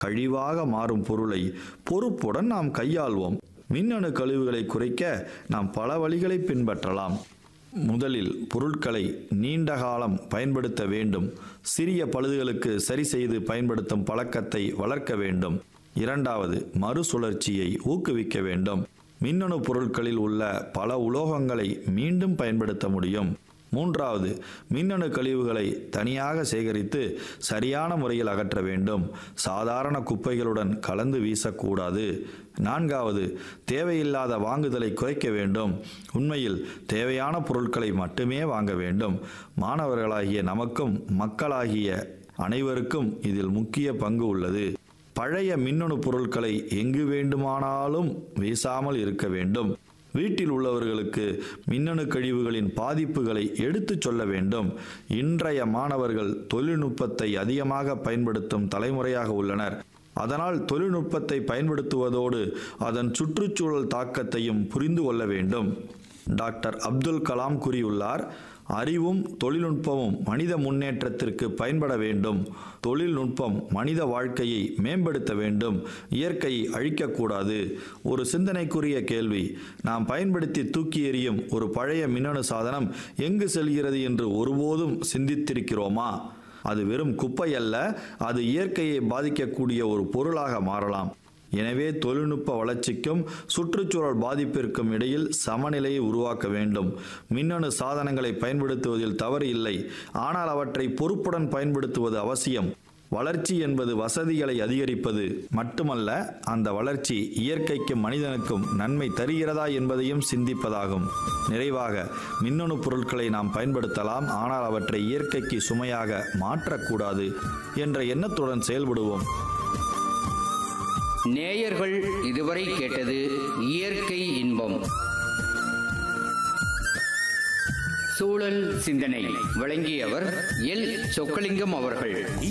கழிவாக மாறும் பொருளை பொறுப்புடன் நாம் கையாள்வோம் மின்னணு கழிவுகளை குறைக்க நாம் பல வழிகளை பின்பற்றலாம் முதலில் பொருட்களை நீண்ட காலம் பயன்படுத்த வேண்டும் சிறிய பழுதுகளுக்கு சரி செய்து பயன்படுத்தும் பழக்கத்தை வளர்க்க வேண்டும் இரண்டாவது மறுசுழற்சியை ஊக்குவிக்க வேண்டும் மின்னணு பொருட்களில் உள்ள பல உலோகங்களை மீண்டும் பயன்படுத்த முடியும் மூன்றாவது மின்னணு கழிவுகளை தனியாக சேகரித்து சரியான முறையில் அகற்ற வேண்டும் சாதாரண குப்பைகளுடன் கலந்து வீசக்கூடாது நான்காவது தேவையில்லாத வாங்குதலை குறைக்க வேண்டும் உண்மையில் தேவையான பொருட்களை மட்டுமே வாங்க வேண்டும் மாணவர்களாகிய நமக்கும் மக்களாகிய அனைவருக்கும் இதில் முக்கிய பங்கு உள்ளது பழைய மின்னணு பொருட்களை எங்கு வேண்டுமானாலும் வீசாமல் இருக்க வேண்டும் வீட்டில் உள்ளவர்களுக்கு மின்னணு கழிவுகளின் பாதிப்புகளை எடுத்துச் சொல்ல வேண்டும் இன்றைய மாணவர்கள் தொழில்நுட்பத்தை அதிகமாக பயன்படுத்தும் தலைமுறையாக உள்ளனர் அதனால் தொழில்நுட்பத்தை பயன்படுத்துவதோடு அதன் சுற்றுச்சூழல் தாக்கத்தையும் புரிந்து கொள்ள வேண்டும் டாக்டர் அப்துல் கலாம் கூறியுள்ளார் அறிவும் தொழில்நுட்பமும் மனித முன்னேற்றத்திற்கு பயன்பட வேண்டும் தொழில்நுட்பம் மனித வாழ்க்கையை மேம்படுத்த வேண்டும் இயற்கையை அழிக்கக்கூடாது ஒரு சிந்தனைக்குரிய கேள்வி நாம் பயன்படுத்தி தூக்கி எறியும் ஒரு பழைய மின்னணு சாதனம் எங்கு செல்கிறது என்று ஒருபோதும் சிந்தித்திருக்கிறோமா அது வெறும் குப்பை அல்ல அது இயற்கையை பாதிக்கக்கூடிய ஒரு பொருளாக மாறலாம் எனவே தொழில்நுட்ப வளர்ச்சிக்கும் சுற்றுச்சூழல் பாதிப்பிற்கும் இடையில் சமநிலையை உருவாக்க வேண்டும் மின்னணு சாதனங்களை பயன்படுத்துவதில் தவறு இல்லை ஆனால் அவற்றை பொறுப்புடன் பயன்படுத்துவது அவசியம் வளர்ச்சி என்பது வசதிகளை அதிகரிப்பது மட்டுமல்ல அந்த வளர்ச்சி இயற்கைக்கும் மனிதனுக்கும் நன்மை தருகிறதா என்பதையும் சிந்திப்பதாகும் நிறைவாக மின்னணு பொருட்களை நாம் பயன்படுத்தலாம் ஆனால் அவற்றை இயற்கைக்கு சுமையாக மாற்றக்கூடாது என்ற எண்ணத்துடன் செயல்படுவோம் நேயர்கள் இதுவரை கேட்டது இயற்கை இன்பம் சூழல் சிந்தனை வழங்கியவர் எல் சொக்கலிங்கம் அவர்கள்